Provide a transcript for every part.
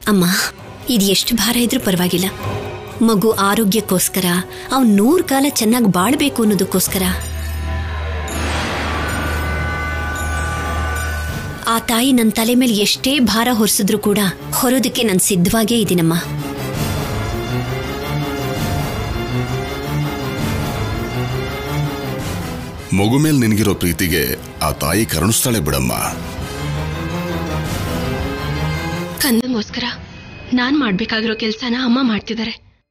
ಅಮ್ಮ ಇದು ಎಷ್ಟು ಭಾರ ಇದ್ರೂ ಪರವಾಗಿಲ್ಲ ಮಗು ಆರೋಗ್ಯಕ್ಕೋಸ್ಕರ ಅವ್ನು ನೂರು ಕಾಲ ಚೆನ್ನಾಗಿ ಬಾಳ್ಬೇಕು ಅನ್ನೋದಕ್ಕೋಸ್ಕರ ಆ ತಾಯಿ ನನ್ನ ತಲೆ ಮೇಲೆ ಎಷ್ಟೇ ಭಾರ ಹೊರಿಸಿದ್ರು ಕೂಡ ಹೊರೋದಕ್ಕೆ ನಾನು ಸಿದ್ಧವಾಗೇ ಇದ್ದೀನಮ್ಮ ಮಗು ಮೇಲೆ ನಿನಗಿರೋ ಪ್ರೀತಿಗೆ ಆ ತಾಯಿ ಕರುಣಿಸ್ತಾಳೆ ಬಿಡಮ್ಮ ಕಂದಂಗೋಸ್ಕರ ನಾನ್ ಮಾಡ್ಬೇಕಾಗಿರೋ ಕೆಲ್ಸನ ಅಮ್ಮ ಮಾಡ್ತಿದ್ದಾರೆ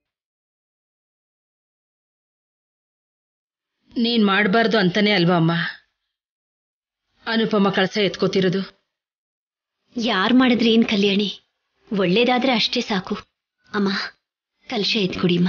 ನೀನ್ ಮಾಡಬಾರ್ದು ಅಂತಾನೆ ಅಲ್ವಾ ಅಮ್ಮ ಅನುಪಮ ಕಳಸ ಎತ್ಕೋತಿರೋದು ಯಾರು ಮಾಡಿದ್ರೆ ಏನ್ ಕಲ್ಯಾಣಿ ಒಳ್ಳೇದಾದ್ರೆ ಅಷ್ಟೇ ಸಾಕು ಅಮ್ಮ ಕಲಶ ಎತ್ಕೊಡಿಮ್ಮ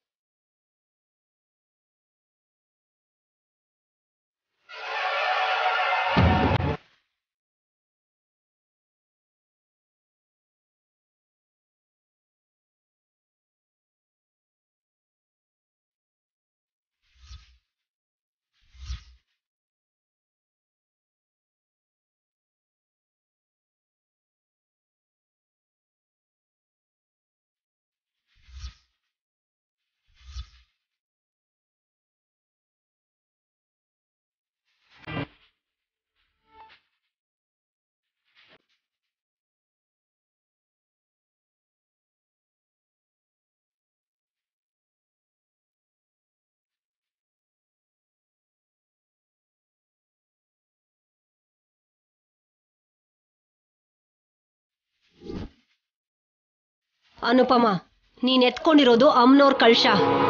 ಅನುಪಮ ನೀನ್ ಎತ್ಕೊಂಡಿರೋದು ಅಮ್ನೋರ್ ಕಳ್ಶ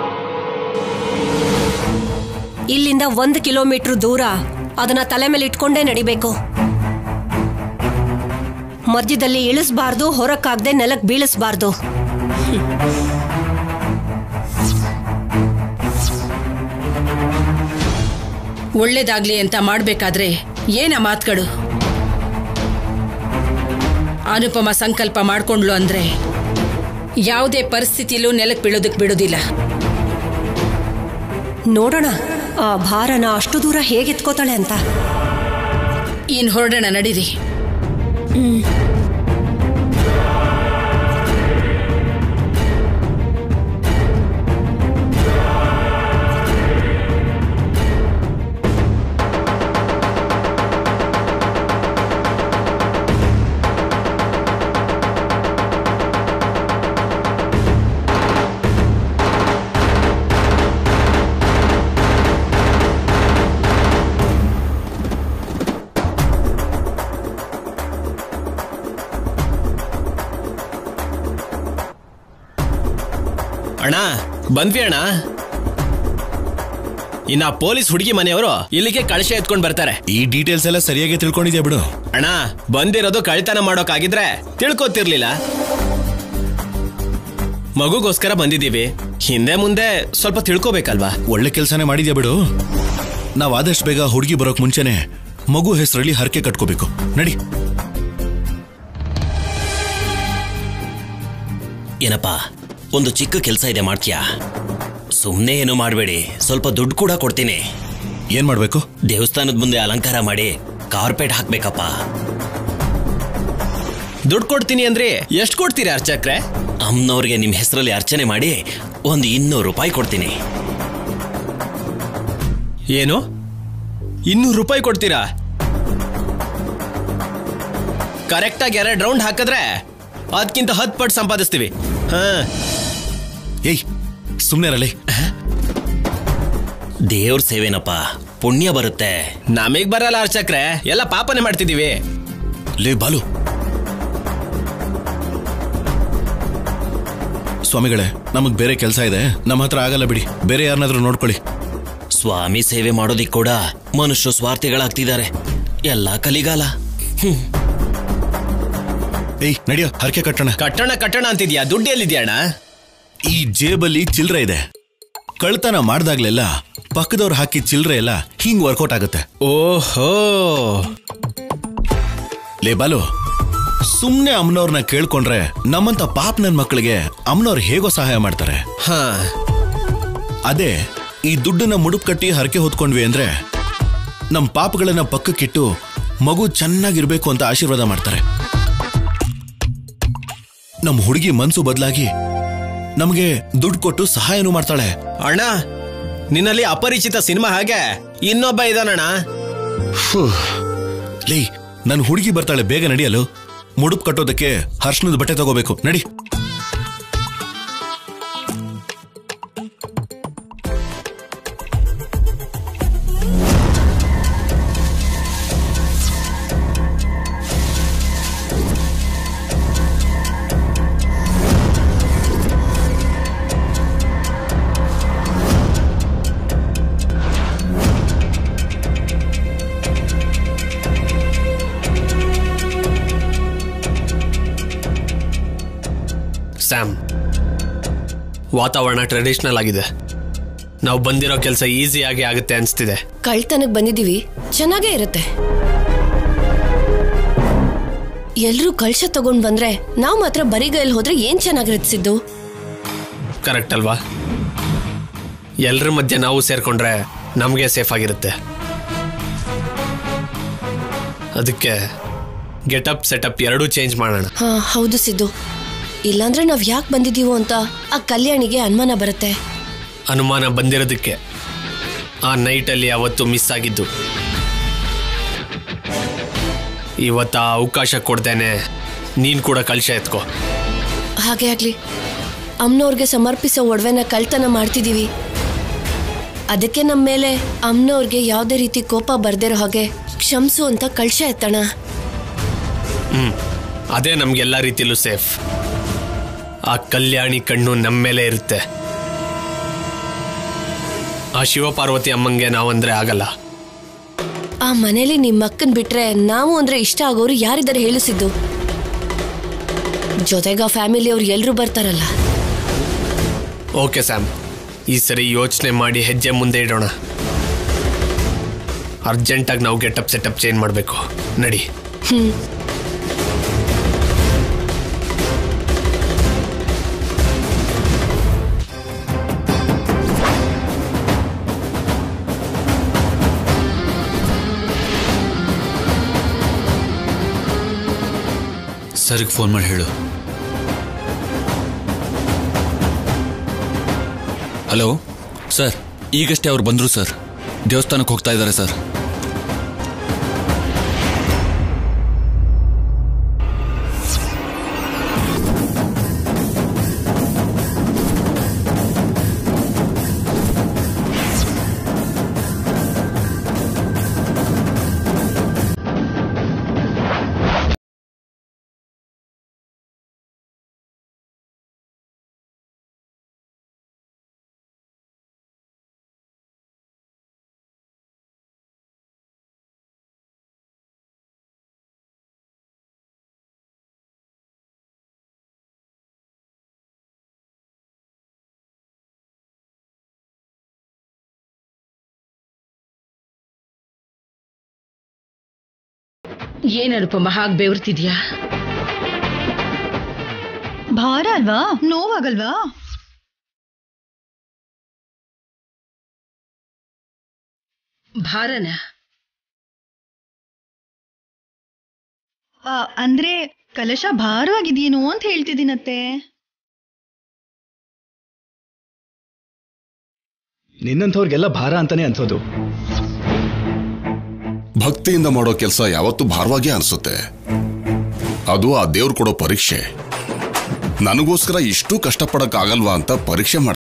ಇಲ್ಲಿಂದ ಒಂದು ಕಿಲೋಮೀಟರ್ ದೂರ ಅದನ್ನ ತಲೆ ಮೇಲೆ ಇಟ್ಕೊಂಡೇ ನಡಿಬೇಕು ಮಧ್ಯದಲ್ಲಿ ಇಳಿಸ್ಬಾರ್ದು ಹೊರಕ್ಕಾಗ್ದೆ ನೆಲಕ್ ಬೀಳಿಸ್ಬಾರ್ದು ಒಳ್ಳೇದಾಗ್ಲಿ ಅಂತ ಮಾಡ್ಬೇಕಾದ್ರೆ ಏನ ಮಾತುಗಳು ಅನುಪಮ ಸಂಕಲ್ಪ ಮಾಡ್ಕೊಂಡ್ಲು ಅಂದ್ರೆ ಯಾವುದೇ ಪರಿಸ್ಥಿತಿಲೂ ನೆಲಕ್ಕೆ ಬೀಳೋದಕ್ಕೆ ಬಿಡೋದಿಲ್ಲ ನೋಡೋಣ ಆ ಭಾರನ ಅಷ್ಟು ದೂರ ಹೇಗೆ ಎತ್ಕೋತಾಳೆ ಅಂತ ಇನ್ ಹೊರಡೋಣ ನಡೀರಿ ಅಣ್ಣ ಬಂದ್ವಿ ಅಣ್ಣ ಇನ್ನ ಪೊಲೀಸ್ ಹುಡುಗಿ ಮನೆಯವರು ಇಲ್ಲಿಗೆ ಕಳಶ ಎತ್ಕೊಂಡ್ ಬರ್ತಾರೆ ಈ ಡೀಟೇಲ್ಸ್ ಎಲ್ಲ ಸರಿಯಾಗಿ ತಿಳ್ಕೊಂಡಿದ್ಯಾ ಬಿಡು ಅಣ್ಣ ಬಂದಿರೋದು ಕಳ್ತನ ಮಾಡೋಕಾಗಿದ್ರೆ ತಿಳ್ಕೊತಿರ್ಲಿಲ್ಲ ಮಗುಗೋಸ್ಕರ ಬಂದಿದ್ದೀವಿ ಹಿಂದೆ ಮುಂದೆ ಸ್ವಲ್ಪ ತಿಳ್ಕೊಬೇಕಲ್ವಾ ಒಳ್ಳೆ ಕೆಲಸನೇ ಮಾಡಿದ್ಯಾ ಬಿಡು ನಾವ್ ಆದಷ್ಟು ಬೇಗ ಹುಡುಗಿ ಬರೋಕ್ ಮುಂಚೆನೆ ಮಗು ಹೆಸರಲ್ಲಿ ಹರಕೆ ಕಟ್ಕೋಬೇಕು ನಡಿ ಏನಪ್ಪ ಒಂದು ಚಿಕ್ಕ ಕೆಲಸ ಇದೆ ಮಾಡ್ತೀಯಾ ಸುಮ್ಮನೆ ಏನು ಮಾಡಬೇಡಿ ಸ್ವಲ್ಪ ದುಡ್ಡು ಕೂಡ ಕೊಡ್ತೀನಿ ಏನ್ ಮಾಡ್ಬೇಕು ದೇವಸ್ಥಾನದ ಮುಂದೆ ಅಲಂಕಾರ ಮಾಡಿ ಕಾರ್ಪೆಟ್ ಹಾಕ್ಬೇಕಪ್ಪ ದುಡ್ಡು ಕೊಡ್ತೀನಿ ಅಂದ್ರೆ ಎಷ್ಟು ಕೊಡ್ತೀರಿ ಅರ್ಚಕ್ರೆ ಅಮ್ಮನವ್ರಿಗೆ ನಿಮ್ಮ ಹೆಸರಲ್ಲಿ ಅರ್ಚನೆ ಮಾಡಿ ಒಂದು ಇನ್ನೂರು ರೂಪಾಯಿ ಕೊಡ್ತೀನಿ ಏನು ಇನ್ನೂರು ರೂಪಾಯಿ ಕೊಡ್ತೀರಾ ಕರೆಕ್ಟಾಗಿ ಎರಡು ರೌಂಡ್ ಹಾಕಿದ್ರೆ ಅದಕ್ಕಿಂತ ಹತ್ತು ಪಟ್ಟು ಸಂಪಾದಿಸ್ತೀವಿ ಹಾ ಏಯ್ ಸುಮ್ನೆ ರಲಿ ದೇವ್ರ ಸೇವೆನಪ್ಪ ಪುಣ್ಯ ಬರುತ್ತೆ ನಮಗ್ ಬರಲ್ಲ ಅರ್ಚಕ್ರೆ ಎಲ್ಲ ಪಾಪನೆ ಮಾಡ್ತಿದೀವಿ ಲೇ ಬಾಲು ಸ್ವಾಮಿಗಳೇ ನಮಗ್ ಬೇರೆ ಕೆಲಸ ಇದೆ ನಮ್ಮ ಹತ್ರ ಆಗಲ್ಲ ಬಿಡಿ ಬೇರೆ ಯಾರನ್ನಾದ್ರೂ ನೋಡ್ಕೊಳ್ಳಿ ಸ್ವಾಮಿ ಸೇವೆ ಮಾಡೋದಿಕ್ ಕೂಡ ಮನುಷ್ಯ ಸ್ವಾರ್ಥಿಗಳಾಗ್ತಿದ್ದಾರೆ ಎಲ್ಲ ಕಲಿಗಾಲ ಹ್ಮ್ ಏಯ್ ನಡಿಯೋ ಹರಕೆ ಕಟ್ಟೋಣ ಕಟ್ಟಣ ಕಟ್ಟಣ ಅಂತಿದ್ಯಾ ದುಡ್ಡು ಎಲ್ಲಿದ್ಯಾ ಅಣ್ಣ ಈ ಜೇಬಲ್ಲಿ ಚಿಲ್ರೆ ಇದೆ ಕಳ್ತನ ಮಾಡ್ದಾಗ್ಲೆಲ್ಲ ಪಕ್ಕದವ್ರು ಹಾಕಿ ಚಿಲ್ರೆ ಎಲ್ಲ ಹಿಂಗ್ ವರ್ಕೌಟ್ ಆಗುತ್ತೆ ಓಹೋ ಲೇ ಬಾಲು ಸುಮ್ನೆ ಅಮ್ಮನವ್ರನ್ನ ಕೇಳ್ಕೊಂಡ್ರೆ ನಮ್ಮಂತ ಪಾಪ್ ನನ್ ಮಕ್ಕಳಿಗೆ ಅಮ್ಮನವ್ರು ಹೇಗೋ ಸಹಾಯ ಮಾಡ್ತಾರೆ ಹಾ ಅದೇ ಈ ದುಡ್ಡನ್ನ ಮುಡುಪ್ ಕಟ್ಟಿ ಹರಕೆ ಹೊತ್ಕೊಂಡ್ವಿ ಅಂದ್ರೆ ನಮ್ ಪಾಪಗಳನ್ನ ಪಕ್ಕಕ್ಕಿಟ್ಟು ಮಗು ಚೆನ್ನಾಗಿರ್ಬೇಕು ಅಂತ ಆಶೀರ್ವಾದ ಮಾಡ್ತಾರೆ ನಮ್ಮ ಹುಡುಗಿ ಮನ್ಸು ಬದಲಾಗಿ ನಮಗೆ ದುಡ್ಡು ಕೊಟ್ಟು ಸಹಾಯನೂ ಮಾಡ್ತಾಳೆ ಅಣ್ಣ ನಿನ್ನಲ್ಲಿ ಅಪರಿಚಿತ ಸಿನಿಮಾ ಹಾಗೆ ಇನ್ನೊಬ್ಬ ಇದಾನಣ್ಣ ಲೇ ನನ್ನ ಹುಡುಗಿ ಬರ್ತಾಳೆ ಬೇಗ ನಡಿಯಲು ಮುಡುಪ್ ಕಟ್ಟೋದಕ್ಕೆ ಹರ್ಷಣದ ಬಟ್ಟೆ ತಗೋಬೇಕು ನಡಿ ಸ್ಯಾಮ್ ವಾತಾವರಣ ಟ್ರೆಡಿಷನಲ್ ಆಗಿದೆ ನಾವು ಬಂದಿರೋ ಕೆಲಸ ಈಸಿಯಾಗಿ ಆಗುತ್ತೆ ಅನಿಸ್ತಿದೆ ಕಳ್ತನಕ್ ಬಂದಿದೀವಿ ಚೆನ್ನಾಗೇ ಇರುತ್ತೆ ಎಲ್ರೂ ಕಳ್ಶ ತಗೊಂಡ್ ಬಂದ್ರೆ ನಾವ್ ಮಾತ್ರ ಬರಿಗೈಲ್ ಹೋದ್ರೆ ಏನ್ ಚೆನ್ನಾಗಿರುತ್ತೆ ಸಿದ್ದು ಕರೆಕ್ಟ್ ಅಲ್ವಾ ಎಲ್ಲರ ಮಧ್ಯೆ ನಾವು ಸೇರ್ಕೊಂಡ್ರೆ ನಮಗೆ ಸೇಫ್ ಆಗಿರುತ್ತೆ ಅದಕ್ಕೆ ಗೆಟಪ್ ಸೆಟಪ್ ಎರಡೂ ಚೇಂಜ್ ಮಾಡೋಣ ಹಾ ಹೌದು ಸಿದ್ದು ಇಲ್ಲಾಂದ್ರೆ ನಾವ್ ಯಾಕೆ ಬಂದಿದೀವೋ ಅಂತ ಆ ಕಲ್ಯಾಣಿಗೆ ಅನುಮಾನ ಬರುತ್ತೆ ಅನುಮಾನ ಬಂದಿರೋದಕ್ಕೆ ಆ ನೈಟಲ್ಲಿ ಅವತ್ತು ಮಿಸ್ ಆಗಿದ್ದು ಇವತ್ತು ಆ ಅವಕಾಶ ಕೊಡ್ದೇನೆ ನೀನು ಕೂಡ ಕಳಶ ಎತ್ಕೋ ಹಾಗೆ ಆಗ್ಲಿ ಅಮ್ನವ್ರಿಗೆ ಸಮರ್ಪಿಸೋ ಒಡವೆನ ಕಳ್ತನ ಮಾಡ್ತಿದೀವಿ ಅದಕ್ಕೆ ನಮ್ಮ ಮೇಲೆ ಅಮ್ನವ್ರಿಗೆ ಯಾವುದೇ ರೀತಿ ಕೋಪ ಬರ್ದಿರೋ ಹಾಗೆ ಕ್ಷಮ್ಸು ಅಂತ ಕಳ್ಶ ಎತ್ತಣ ಅದೇ ನಮ್ಗೆಲ್ಲ ರೀತಿಲೂ ಸೇಫ್ ಆ ಕಲ್ಯಾಣಿ ಕಣ್ಣು ನಮ್ಮ ಮೇಲೆ ಇರುತ್ತೆ ಆ ಶಿವಪಾರ್ವತಿ ಅಮ್ಮಂಗೆ ನಾವಂದ್ರೆ ಆಗಲ್ಲ ಆ ಮನೇಲಿ ನಿಮ್ಮ ಅಕ್ಕನ್ ಬಿಟ್ರೆ ನಾವು ಅಂದ್ರೆ ಇಷ್ಟ ಆಗೋರು ಯಾರಿದ್ದಾರೆ ಹೇಳಿಸಿದ್ದು ಜೊತೆಗ ಫ್ಯಾಮಿಲಿ ಅವ್ರು ಎಲ್ರು ಬರ್ತಾರಲ್ಲ ಓಕೆ ಸ್ಯಾಮ್ ಈ ಸರಿ ಯೋಚನೆ ಮಾಡಿ ಹೆಜ್ಜೆ ಮುಂದೆ ಇಡೋಣ ಅರ್ಜೆಂಟಾಗಿ ನಾವು ಗೆಟಪ್ ಸೆಟಪ್ ಚೇಂಜ್ ಮಾಡಬೇಕು ನಡಿ ಸರ್ಗೆ ಫೋನ್ ಮಾಡಿ ಹೇಳು ಹಲೋ ಸರ್ ಈಗಷ್ಟೇ ಅವ್ರು ಬಂದರು ಸರ್ ದೇವಸ್ಥಾನಕ್ಕೆ ಹೋಗ್ತಾ ಇದ್ದಾರೆ ಸರ್ ಏನನುಪಮ ಹಾಗೆ ಬೆವರ್ತಿದ್ಯಾ ಭಾರ ಅಲ್ವಾ ನೋವಾಗಲ್ವಾ ಭಾರನ ಆ, ಅಂದ್ರೆ ಕಲಶ ಭಾರವಾಗಿದೆಯೇನೋ ಅಂತ ಹೇಳ್ತಿದ್ದೀನತ್ತೆ ನಿನ್ನಂಥವ್ರಿಗೆಲ್ಲ ಭಾರ ಅಂತಾನೆ ಅನ್ಸೋದು ಭಕ್ತಿಯಿಂದ ಮಾಡೋ ಕೆಲಸ ಯಾವತ್ತೂ ಭಾರವಾಗೇ ಅನಿಸುತ್ತೆ ಅದು ಆ ದೇವ್ರು ಕೊಡೋ ಪರೀಕ್ಷೆ ನನಗೋಸ್ಕರ ಇಷ್ಟು ಕಷ್ಟಪಡಕ್ಕಾಗಲ್ವಾ ಅಂತ ಪರೀಕ್ಷೆ ಮಾಡ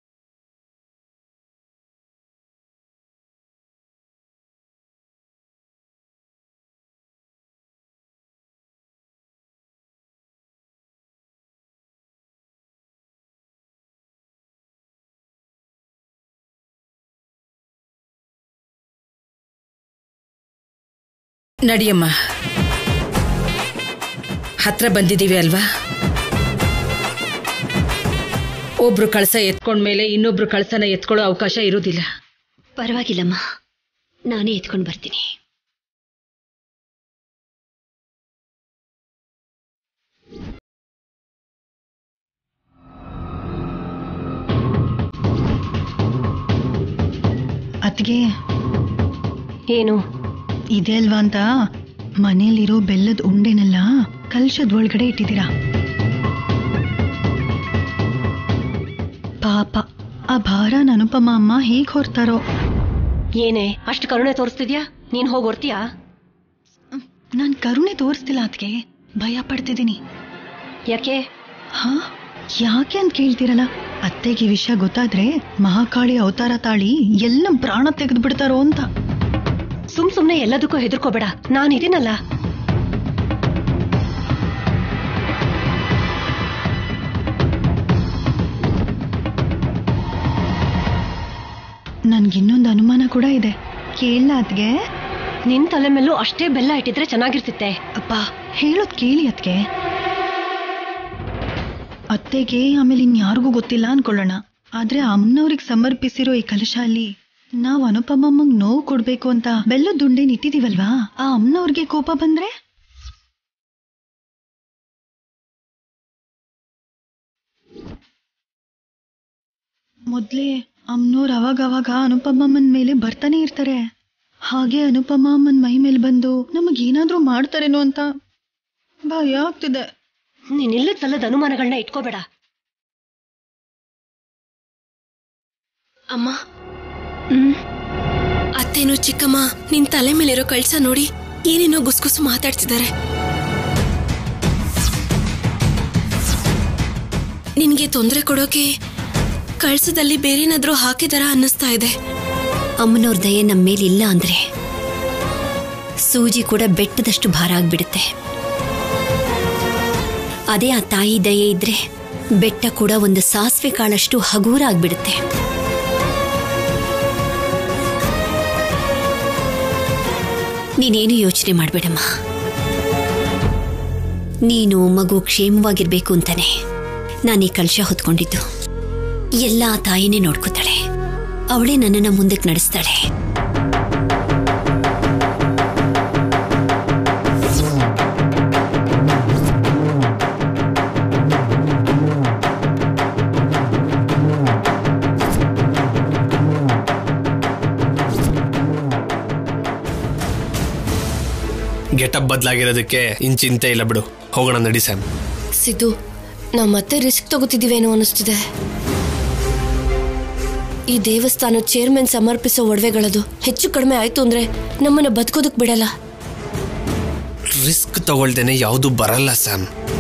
ನಡಿಯಮ್ಮ ಹತ್ರ ಬಂದಿದ್ದೀವಿ ಅಲ್ವಾ ಒಬ್ರು ಕಳಸ ಎತ್ಕೊಂಡ್ಮೇಲೆ ಇನ್ನೊಬ್ರು ಕಳಸನ ಎತ್ಕೊಳ್ಳೋ ಅವಕಾಶ ಇರೋದಿಲ್ಲ ಪರವಾಗಿಲ್ಲಮ್ಮ ನಾನೇ ಎತ್ಕೊಂಡು ಬರ್ತೀನಿ ಅತ್ಗೆ ಏನು ಇದೆ ಅಲ್ವಾ ಅಂತ ಮನೇಲಿರೋ ಬೆಲ್ಲದ ಉಂಡೆನೆಲ್ಲ ಕಲ್ಶದ ಒಳಗಡೆ ಇಟ್ಟಿದ್ದೀರಾ ಪಾಪ ಆ ಭಾರನ ಅನುಪಮ ಅಮ್ಮ ಹೇಗ್ ಹೊರ್ತಾರೋ ಏನೇ ಅಷ್ಟು ಕರುಣೆ ತೋರಿಸ್ತಿದ್ಯಾ ನೀನ್ ಹೋಗಿ ಹೊರ್ತೀಯಾ ನಾನ್ ಕರುಣೆ ತೋರಿಸ್ತಿಲ್ಲ ಅದಕ್ಕೆ ಭಯ ಪಡ್ತಿದ್ದೀನಿ ಯಾಕೆ ಹಾ ಯಾಕೆ ಅಂತ ಕೇಳ್ತೀರಲ್ಲ ಅತ್ತೆಗೆ ಈ ವಿಷಯ ಗೊತ್ತಾದ್ರೆ ಮಹಾಕಾಳಿ ಅವತಾರ ತಾಳಿ ಎಲ್ಲ ಪ್ರಾಣ ತೆಗೆದು ಬಿಡ್ತಾರೋ ಅಂತ ಸುಮ್ ಸುಮ್ನೆ ಎಲ್ಲದಕ್ಕೂ ಹೆದರ್ಕೋಬೇಡ ನಾನಿದ್ದೀನಲ್ಲ ನನ್ಗಿನ್ನೊಂದು ಅನುಮಾನ ಕೂಡ ಇದೆ ಕೇಳಲ್ಲ ಅದ್ಗೆ ನಿನ್ ತಲೆ ಮೇಲೂ ಅಷ್ಟೇ ಬೆಲ್ಲ ಇಟ್ಟಿದ್ರೆ ಚೆನ್ನಾಗಿರ್ತಿತ್ತೆ ಅಪ್ಪ ಹೇಳೋದ್ ಕೇಳಿ ಅದ್ಗೆ ಅತ್ತೆಗೆ ಆಮೇಲೆ ಇನ್ಯಾರಿಗೂ ಗೊತ್ತಿಲ್ಲ ಅನ್ಕೊಳ್ಳೋಣ ಆದ್ರೆ ಅಮ್ಮನವ್ರಿಗೆ ಸಮರ್ಪಿಸಿರೋ ಈ ಕಲಶ ಅಲ್ಲಿ ನಾವ್ ಅನುಪಮಮ್ಮಂಗ್ ನೋವು ಕೊಡ್ಬೇಕು ಅಂತ ಬೆಲ್ಲದ ದುಂಡೇನ್ ಇಟ್ಟಿದೀವಲ್ವಾ ಆ ಅಮ್ಮನವ್ರಿಗೆ ಕೋಪ ಬಂದ್ರೆ ಮೊದ್ಲೇ ಅಮ್ಮನವ್ರು ಅವಾಗ ಅವಾಗ ಅನುಪಮಮ್ಮನ್ ಮೇಲೆ ಬರ್ತಾನೆ ಇರ್ತಾರೆ ಹಾಗೆ ಅನುಪಮ ಅಮ್ಮನ್ ಮೈ ಮೇಲೆ ಬಂದು ನಮಗೇನಾದ್ರೂ ಮಾಡ್ತಾರೇನೋ ಅಂತ ಭಯ ಆಗ್ತಿದೆ ನೀನ್ ಇಲ್ಲದ ಸಲ್ಲದ ಅನುಮಾನಗಳನ್ನ ಇಟ್ಕೋಬೇಡ ಅಮ್ಮ ಅತ್ತೇನು ಚಿಕ್ಕಮ್ಮ ನಿನ್ ತಲೆ ಮೇಲಿರೋ ಕಳ್ಸ ನೋಡಿ ಏನೇನೋ ಗುಸ್ಗುಸು ಮಾತಾಡ್ತಿದ್ದಾರೆ ನಿನ್ಗೆ ತೊಂದರೆ ಕೊಡೋಕೆ ಕಳ್ಸದಲ್ಲಿ ಬೇರೇನಾದ್ರೂ ಹಾಕಿದಾರ ಅನ್ನಿಸ್ತಾ ಇದೆ ಅಮ್ಮನವ್ರ ದಯೆ ನಮ್ಮ ಮೇಲಿಲ್ಲ ಅಂದ್ರೆ ಸೂಜಿ ಕೂಡ ಬೆಟ್ಟದಷ್ಟು ಭಾರ ಆಗ್ಬಿಡುತ್ತೆ ಅದೇ ಆ ತಾಯಿ ದಯೆ ಇದ್ರೆ ಬೆಟ್ಟ ಕೂಡ ಒಂದು ಸಾಸಿವೆ ಕಾಳಷ್ಟು ಹಗೂರ ಆಗ್ಬಿಡುತ್ತೆ ನೀನೇನು ಯೋಚನೆ ಮಾಡಬೇಡಮ್ಮ ನೀನು ಮಗು ಕ್ಷೇಮವಾಗಿರ್ಬೇಕು ಅಂತಾನೆ ನಾನು ಈ ಕಲಶ ಹೊತ್ಕೊಂಡಿದ್ದು ಎಲ್ಲ ಆ ತಾಯಿನೇ ನೋಡ್ಕೋತಾಳೆ ಅವಳೇ ನನ್ನನ್ನು ಮುಂದಕ್ಕೆ ನಡೆಸ್ತಾಳೆ ಗೆಟಪ್ ಬದಲಾಗಿರೋದಕ್ಕೆ ಇನ್ ಚಿಂತೆ ಇಲ್ಲ ಬಿಡು ಹೋಗೋಣ ನಡಿ ಸ್ಯಾಮ್ ಸಿದ್ದು ನಾವು ಮತ್ತೆ ರಿಸ್ಕ್ ತಗೋತಿದೀವೇನೋ ಅನಿಸ್ತಿದೆ ಈ ದೇವಸ್ಥಾನ ಚೇರ್ಮನ್ ಸಮರ್ಪಿಸೋ ಒಡವೆಗಳದು ಹೆಚ್ಚು ಕಡಿಮೆ ಆಯ್ತು ಅಂದ್ರೆ ನಮ್ಮನ್ನ ಬದುಕೋದಕ್ ಬಿಡಲ್ಲ ರಿಸ್ಕ್ ತಗೊಳ್ದೇನೆ ಯಾವುದು ಬರಲ್ಲ ಸ್ಯಾಮ್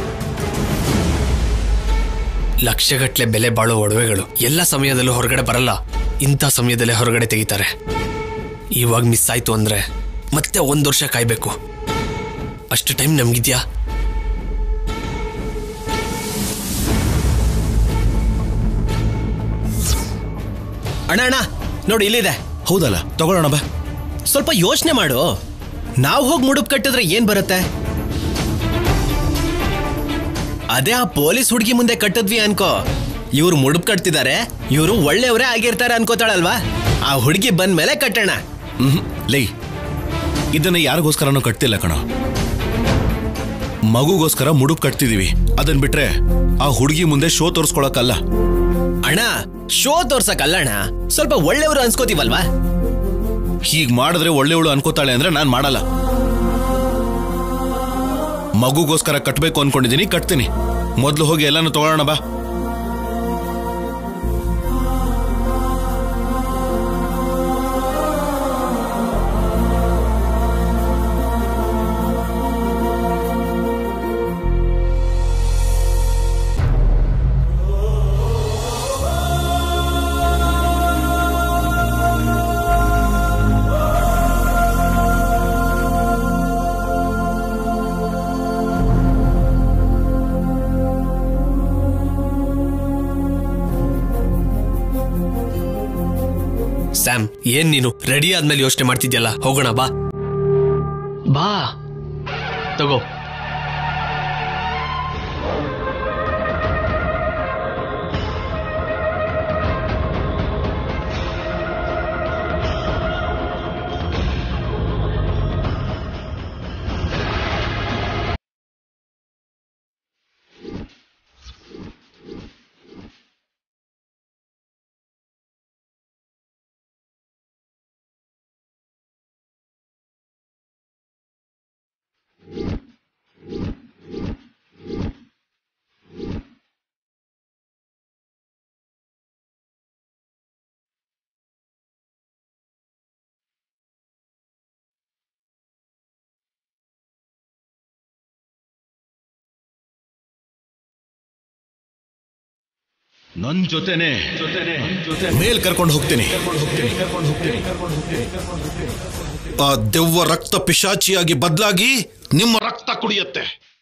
ಲಕ್ಷಗಟ್ಲೆ ಬೆಲೆ ಬಾಳೋ ಒಡವೆಗಳು ಎಲ್ಲ ಸಮಯದಲ್ಲೂ ಹೊರಗಡೆ ಬರಲ್ಲ ಇಂಥ ಸಮಯದಲ್ಲೇ ಹೊರಗಡೆ ತೆಗಿತಾರೆ ಇವಾಗ ಮಿಸ್ ಆಯ್ತು ಅಂದ್ರೆ ಮತ್ತೆ ಒಂದು ವರ್ಷ ಕಾಯ್ಬೇಕು ಅಷ್ಟು ಟೈಮ್ ನಮ್ಗಿದ್ಯಾ ಅಣ್ಣ ಅಣ್ಣ ನೋಡಿ ಇಲ್ಲಿದೆ ಹೌದಲ್ಲ ತಗೊಳ್ಳೋಣ ಬಾ ಸ್ವಲ್ಪ ಯೋಚನೆ ಮಾಡು ನಾವು ಹೋಗಿ ಮುಡುಪ್ ಕಟ್ಟಿದ್ರೆ ಏನ್ ಬರುತ್ತೆ ಅದೇ ಆ ಪೊಲೀಸ್ ಹುಡುಗಿ ಮುಂದೆ ಕಟ್ಟಿದ್ವಿ ಅನ್ಕೋ ಇವ್ರು ಮುಡುಪ್ ಕಟ್ತಿದ್ದಾರೆ ಇವರು ಒಳ್ಳೆಯವರೇ ಆಗಿರ್ತಾರೆ ಅನ್ಕೋತಾಳಲ್ವಾ ಆ ಹುಡುಗಿ ಬಂದ ಮೇಲೆ ಕಟ್ಟೋಣ ಹ್ಮ್ ಲೈ ಇದನ್ನ ಯಾರಿಗೋಸ್ಕರನೂ ಕಟ್ತಿಲ್ಲ ಕಣೋ ಮಗುಗೋಸ್ಕರ ಮುಡುಪ್ ಕಟ್ತಿದೀವಿ ಅದನ್ ಬಿಟ್ರೆ ಆ ಹುಡುಗಿ ಮುಂದೆ ಶೋ ತೋರಿಸ್ಕೊಳಕ್ಕಲ್ಲ ಅಣ್ಣ ಶೋ ತೋರ್ಸಕ್ಕಲ್ಲ ಅಣ್ಣ ಸ್ವಲ್ಪ ಒಳ್ಳೆಯವರು ಅನ್ಸ್ಕೋತೀವಲ್ವಾ ಹೀಗ್ ಮಾಡಿದ್ರೆ ಒಳ್ಳೆಯವಳು ಅನ್ಕೋತಾಳೆ ಅಂದ್ರೆ ನಾನ್ ಮಾಡಲ್ಲ ಮಗುಗೋಸ್ಕರ ಕಟ್ಬೇಕು ಅನ್ಕೊಂಡಿದೀನಿ ಕಟ್ತೀನಿ ಮೊದ್ಲು ಹೋಗಿ ಎಲ್ಲಾನು ತಗೊಳ್ಳೋಣ ಬಾ ಸ್ಯಾಮ್ ಏನ್ ನೀನು ರೆಡಿ ಆದ್ಮೇಲೆ ಯೋಚನೆ ಮಾಡ್ತಿದ್ಯಲ್ಲ ಹೋಗೋಣ ಬಾ ಬಾ ತಗೋ ನನ್ ಜೊತೆನೆ ಮೇಲ್ ಕರ್ಕೊಂಡು ಹೋಗ್ತೀನಿ ಆ ದೆವ್ವ ರಕ್ತ ಪಿಶಾಚಿಯಾಗಿ ಬದಲಾಗಿ ನಿಮ್ಮ ರಕ್ತ ಕುಡಿಯತ್ತೆ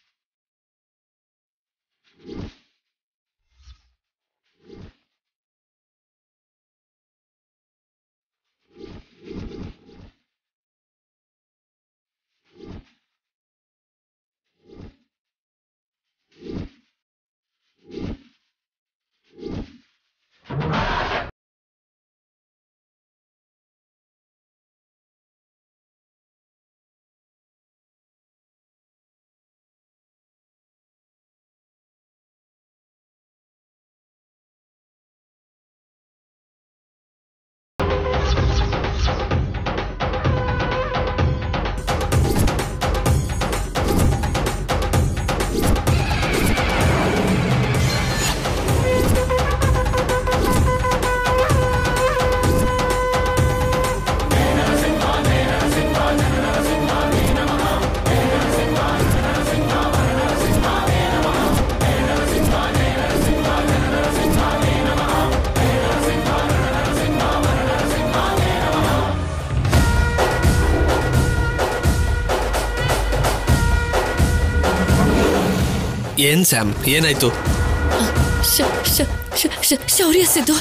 ಏನ್ ಸ್ಯಾಮ್ ಏನಾಯ್ತು ಶ- ಶ- ಶ- ಶ- ಶೌರ್ಯ ಸಿದ್ದು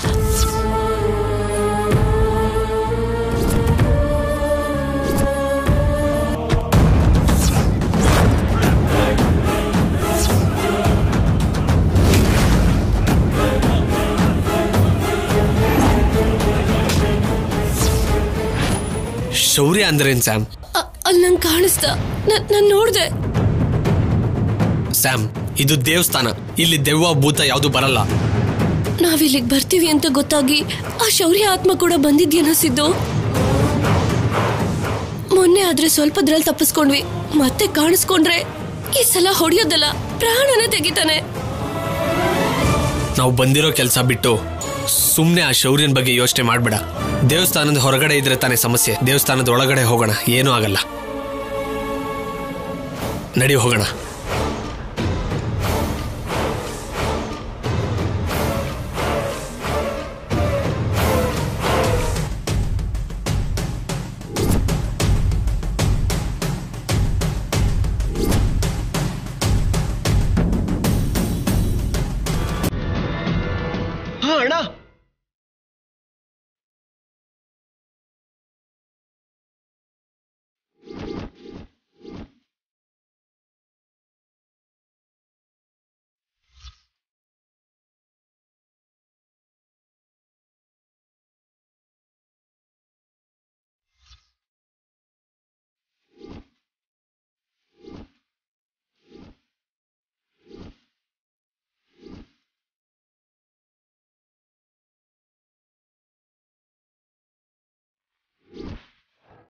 ಶೌರ್ಯ ಅಂದ್ರೇನ್ ಸ್ಯಾಮ್ ಅ- ಅಲ್ಲಿ ನಂಗೆ ಕಾಣಿಸ್ದ ನಾನು ನೋಡ್ದೆ ಸ್ಯಾಮ್ ಇದು ದೇವಸ್ಥಾನ ಇಲ್ಲಿ ದೆವ್ವ ಭೂತ ಯಾವುದು ಬರಲ್ಲ ನಾವಿಲ್ಲಿಗೆ ಬರ್ತೀವಿ ಅಂತ ಗೊತ್ತಾಗಿ ಆ ಶೌರ್ಯ ಆತ್ಮ ಕೂಡ ಬಂದಿದ್ಯೇನೋ ಸಿದ್ದು ಮೊನ್ನೆ ಆದ್ರೆ ಸ್ವಲ್ಪದ್ರಲ್ಲಿ ತಪ್ಪಿಸ್ಕೊಂಡ್ವಿ ಮತ್ತೆ ಕಾಣಿಸ್ಕೊಂಡ್ರೆ ಈ ಸಲ ಹೊಡೆಯೋದಲ್ಲ ಪ್ರಾಣನೇ ತೆಗಿತಾನೆ ನಾವು ಬಂದಿರೋ ಕೆಲಸ ಬಿಟ್ಟು ಸುಮ್ಮನೆ ಆ ಶೌರ್ಯನ ಬಗ್ಗೆ ಯೋಚನೆ ಮಾಡ್ಬೇಡ ದೇವಸ್ಥಾನದ ಹೊರಗಡೆ ಇದ್ರೆ ತಾನೇ ಸಮಸ್ಯೆ ದೇವಸ್ಥಾನದ ಒಳಗಡೆ ಹೋಗೋಣ ಏನೂ ಆಗಲ್ಲ ನಡಿ ಹೋಗೋಣ